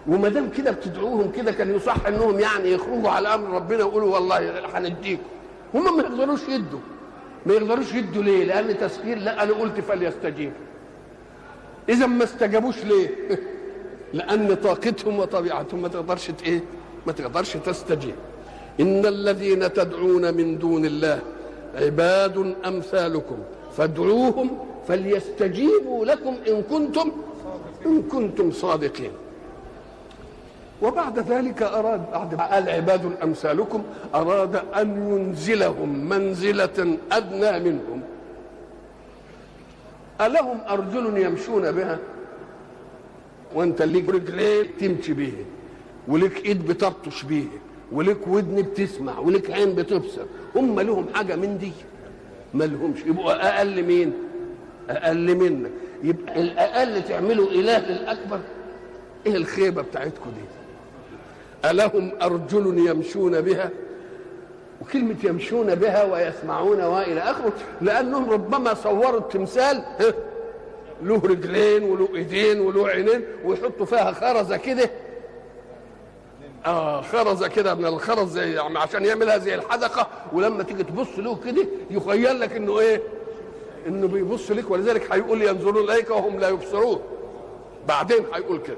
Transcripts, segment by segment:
وما دام كده بتدعوهم كده كان يصح انهم يعني يخرجوا على امر ربنا ويقولوا والله هنديكم هم ما يقدروش يدوا ما يقدروش يدوا ليه؟ لان تسخير لا انا قلت فليستجيبوا اذا ما استجابوش ليه؟ لان طاقتهم وطبيعتهم ما تقدرش ايه؟ ما تقدرش تستجيب ان الذين تدعون من دون الله عباد امثالكم فادعوهم فليستجيبوا لكم ان كنتم ان كنتم صادقين وبعد ذلك اراد بعد ما قال عباد امثالكم اراد ان ينزلهم منزله ادنى منهم الهم ارجل يمشون بها وانت ليك رجلين تمشي بيه وليك ايد بتبطش بيه وليك ودن بتسمع وليك عين بتبصر هم لهم حاجه من دي ما لهمش يبقوا اقل مين اقل منك يبقى الاقل تعملوا اله للاكبر ايه الخيبه بتاعتكم دي الهم ارجل يمشون بها وكلمة يمشون بها ويسمعون وإلى آخره لأنهم ربما صوروا التمثال له رجلين وله ايدين وله عينين ويحطوا فيها خرزة كده اه خرزة كده من الخرز زي يعني عشان يعملها زي الحدقة ولما تيجي تبص له كده يخيل لك انه ايه؟ انه بيبص لك ولذلك هيقول ينظرون اليك وهم لا يبصرون بعدين هيقول كده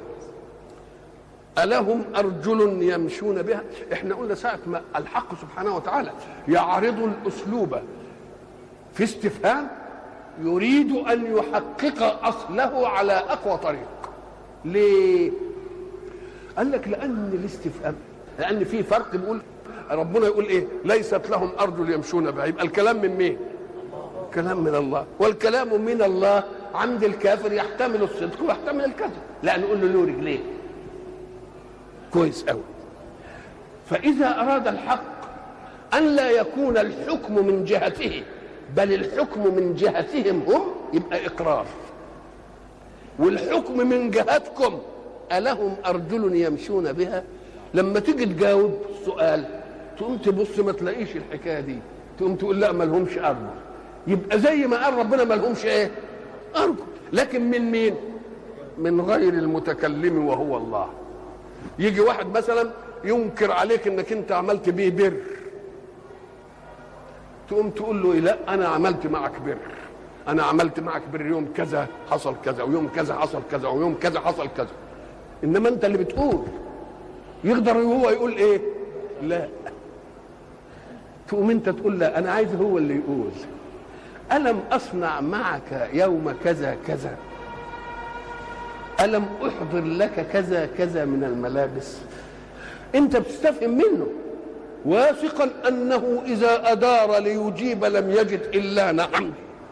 ألهم أرجل يمشون بها احنا قلنا ساعة ما الحق سبحانه وتعالى يعرض الأسلوب في استفهام يريد أن يحقق أصله على أقوى طريق ليه؟ قال لك لأن الاستفهام لأن في فرق بيقول ربنا يقول إيه؟ ليست لهم أرجل يمشون بها يبقى الكلام من مين؟ كلام من الله والكلام من الله عند الكافر يحتمل الصدق ويحتمل الكذب لا نقول له له رجلين كويس قوي فإذا أراد الحق أن لا يكون الحكم من جهته بل الحكم من جهتهم هم يبقى إقرار والحكم من جهتكم ألهم أرجل يمشون بها لما تيجي تجاوب السؤال تقوم تبص ما تلاقيش الحكاية دي تقوم تقول لا ما لهمش أرجل يبقى زي ما قال ربنا ما لهمش إيه أرجل لكن من مين من غير المتكلم وهو الله يجي واحد مثلا ينكر عليك انك انت عملت بيه بر تقوم تقول له لا انا عملت معك بر انا عملت معك بر يوم كذا حصل كذا ويوم كذا حصل كذا ويوم كذا حصل كذا انما انت اللي بتقول يقدر هو يقول ايه لا تقوم انت تقول لا انا عايز هو اللي يقول الم اصنع معك يوم كذا كذا ألم أحضر لك كذا كذا من الملابس أنت بتستفهم منه واثقا أنه إذا أدار ليجيب لم يجد إلا نعم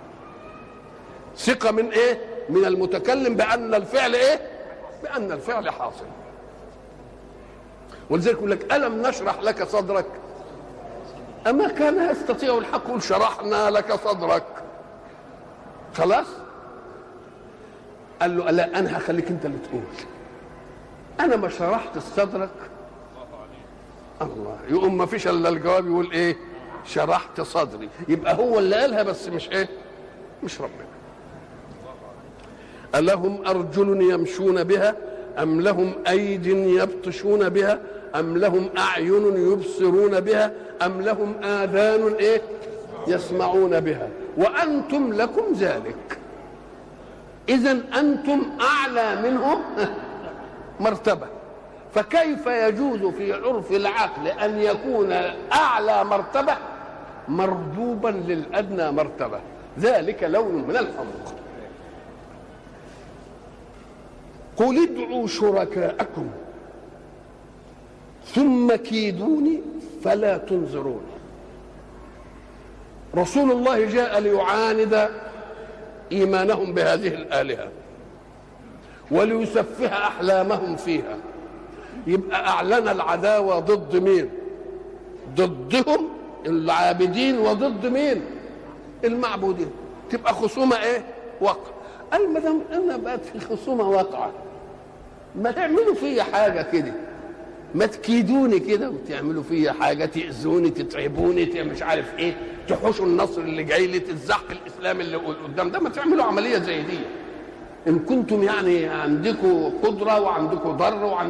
ثقة من إيه؟ من المتكلم بأن الفعل إيه؟ بأن الفعل حاصل ولذلك يقول لك ألم نشرح لك صدرك أما كان يستطيع الحق يقول شرحنا لك صدرك خلاص قال له لا انا هخليك انت اللي تقول انا ما شرحت صدرك الله يقوم ما فيش الا الجواب يقول ايه شرحت صدري يبقى هو اللي قالها بس مش ايه مش ربنا ألهم أرجل يمشون بها أم لهم أيد يبطشون بها أم لهم أعين يبصرون بها أم لهم آذان إيه يسمعون بها وأنتم لكم ذلك إذا أنتم أعلى منهم مرتبة فكيف يجوز في عرف العقل أن يكون أعلى مرتبة مربوبا للأدنى مرتبة ذلك لون من الحمق قل ادعوا شركاءكم ثم كيدوني فلا تنظرون رسول الله جاء ليعاند ايمانهم بهذه الالهه وليسفه احلامهم فيها يبقى اعلن العداوه ضد مين ضدهم العابدين وضد مين المعبودين تبقى خصومه ايه وقع قال ما دام انا بقت في خصومه واقعه ما تعملوا فيا حاجه كده ما تكيدوني كده وتعملوا فيا حاجه تاذوني تتعبوني مش عارف ايه تحوشوا النصر اللي جاي لي تزحق الاسلام اللي قدام ده ما تعملوا عمليه زي دي ان كنتم يعني عندكم قدره وعندكم ضر وعندكم